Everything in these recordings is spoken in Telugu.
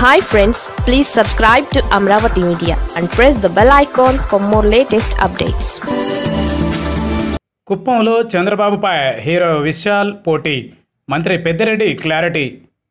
hi friends please subscribe to Amaravati media and press the bell icon for more latest updates కుప్పంలో చంద్రబాబుపై హీరో విశాల్ పోటీ మంత్రి పెద్దిరెడ్డి క్లారిటీ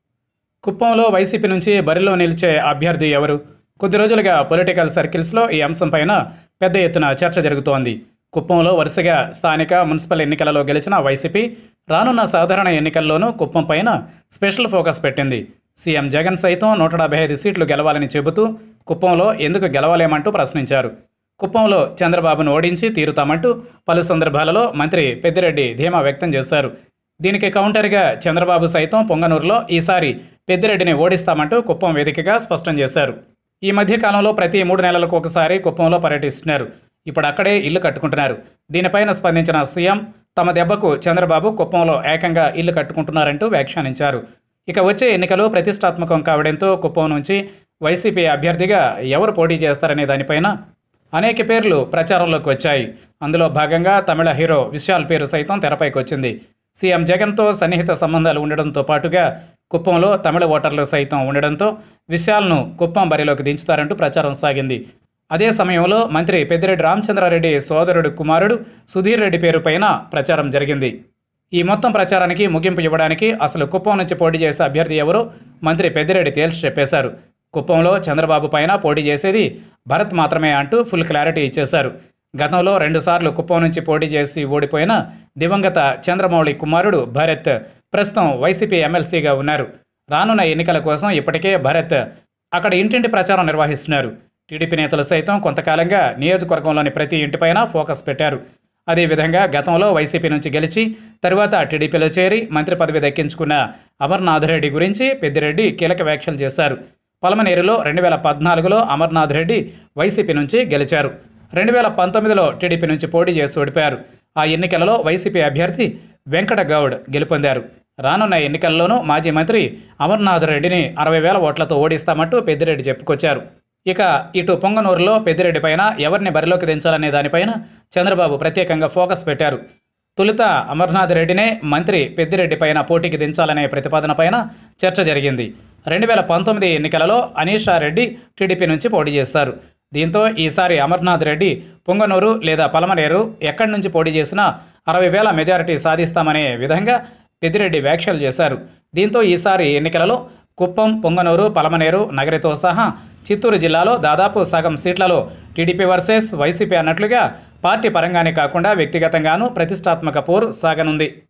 కుప్పంలో వైసీపీ నుంచి బరిలో నిలిచే అభ్యర్థి ఎవరు కొద్ది రోజులుగా పొలిటికల్ సర్కిల్స్లో ఈ అంశంపైన పెద్ద ఎత్తున చర్చ జరుగుతోంది కుప్పంలో వరుసగా స్థానిక మున్సిపల్ ఎన్నికలలో గెలిచిన వైసీపీ రానున్న సాధారణ ఎన్నికల్లోనూ కుప్పం పైన స్పెషల్ ఫోకస్ పెట్టింది సీఎం జగన్ సైతం నూట డెబ్బై ఐదు సీట్లు గెలవాలని చెబుతూ కుప్పంలో ఎందుకు గెలవలేమంటూ ప్రశ్నించారు కుప్పంలో చంద్రబాబును ఓడించి తీరుతామంటూ పలు సందర్భాలలో మంత్రి పెద్దిరెడ్డి ధీమా వ్యక్తం చేశారు దీనికి కౌంటర్గా చంద్రబాబు సైతం పొంగనూరులో ఈసారి పెద్దిరెడ్డిని ఓడిస్తామంటూ కుప్పం వేదికగా స్పష్టం చేశారు ఈ మధ్య కాలంలో ప్రతి మూడు నెలలకు ఒకసారి కుప్పంలో పర్యటిస్తున్నారు ఇప్పుడు అక్కడే ఇల్లు కట్టుకుంటున్నారు దీనిపైన స్పందించిన సీఎం తమ దెబ్బకు చంద్రబాబు కుప్పంలో ఏకంగా ఇల్లు కట్టుకుంటున్నారంటూ వ్యాఖ్యానించారు ఇక వచ్చే ఎన్నికలు ప్రతిష్టాత్మకం కావడంతో కుప్పం నుంచి వైసీపీ అభ్యర్థిగా ఎవరు పోటీ చేస్తారనే దానిపైన అనేక పేర్లు ప్రచారంలోకి వచ్చాయి అందులో భాగంగా తమిళ హీరో విశాల్ పేరు సైతం తెరపైకి వచ్చింది సీఎం జగన్తో సన్నిహిత సంబంధాలు ఉండడంతో పాటుగా కుప్పంలో తమిళ ఓటర్లు సైతం ఉండడంతో విశాల్ను కుప్పం బరిలోకి దించుతారంటూ ప్రచారం సాగింది అదే సమయంలో మంత్రి పెద్దిరెడ్డి రామచంద్రారెడ్డి సోదరుడు కుమారుడు సుధీర్ రెడ్డి పేరు పైన ప్రచారం జరిగింది ఈ మొత్తం ప్రచారానికి ముగింపు ఇవ్వడానికి అసలు కుప్పం నుంచి పోటీ చేసే అభ్యర్థి ఎవరో మంత్రి పెద్దిరెడ్డి తేల్చి చెప్పేశారు కుప్పంలో చంద్రబాబు పైన పోటీ చేసేది భరత్ మాత్రమే అంటూ ఫుల్ క్లారిటీ ఇచ్చేశారు గతంలో రెండుసార్లు కుప్పం నుంచి పోటీ చేసి ఓడిపోయిన దివంగత చంద్రమౌళి కుమారుడు భరత్ ప్రస్తుతం వైసీపీ ఎమ్మెల్సీగా ఉన్నారు రానున్న ఎన్నికల కోసం ఇప్పటికే భరత్ అక్కడ ఇంటింటి ప్రచారం నిర్వహిస్తున్నారు టీడీపీ నేతలు సైతం కొంతకాలంగా నియోజకవర్గంలోని ప్రతి ఇంటిపైన ఫోకస్ పెట్టారు అదేవిధంగా గతంలో వైసీపీ నుంచి గెలిచి తరువాత టీడీపీలో చేరి మంత్రి పదవి దక్కించుకున్న అమర్నాథ్ రెడ్డి గురించి పెద్దిరెడ్డి కీలక వ్యాఖ్యలు చేశారు పలమనేరులో రెండు వేల పద్నాలుగులో అమర్నాథ్ రెడ్డి వైసీపీ నుంచి గెలిచారు రెండు వేల పంతొమ్మిదిలో టీడీపీ నుంచి పోటీ చేసి ఓడిపోయారు ఆ ఎన్నికలలో వైసీపీ అభ్యర్థి వెంకట గౌడ్ గెలుపొందారు రానున్న ఎన్నికల్లోనూ మాజీ మంత్రి అమర్నాథ్ రెడ్డిని అరవై వేల ఓట్లతో ఓడిస్తామంటూ పెద్దిరెడ్డి చెప్పుకొచ్చారు ఇక ఇటు పొంగనూరులో పెద్దిరెడ్డి పైన ఎవరిని బరిలోకి దించాలనే దానిపైన చంద్రబాబు ప్రత్యేకంగా ఫోకస్ పెట్టారు తొలుత అమర్నాథ్ రెడ్డినే మంత్రి పెద్దిరెడ్డి పైన పోటీకి దించాలనే ప్రతిపాదన పైన చర్చ జరిగింది రెండు వేల పంతొమ్మిది ఎన్నికలలో అనీషా రెడ్డి టీడీపీ నుంచి పోటీ చేశారు దీంతో ఈసారి అమర్నాథ్ రెడ్డి పొంగనూరు లేదా పలమనేరు ఎక్కడి నుంచి పోటీ చేసినా అరవై వేల మెజారిటీ సాధిస్తామనే విధంగా పెద్దిరెడ్డి వ్యాఖ్యలు చేశారు దీంతో ఈసారి ఎన్నికలలో కుప్పం పొంగనూరు పలమనేరు నగరితో సహా చిత్తూరు జిల్లాలో దాదాపు సగం సీట్లలో టీడీపీ వర్సెస్ వైసీపీ అన్నట్లుగా పార్టీ పరంగానే కాకుండా వ్యక్తిగతంగానూ ప్రతిష్టాత్మక పోరు సాగనుంది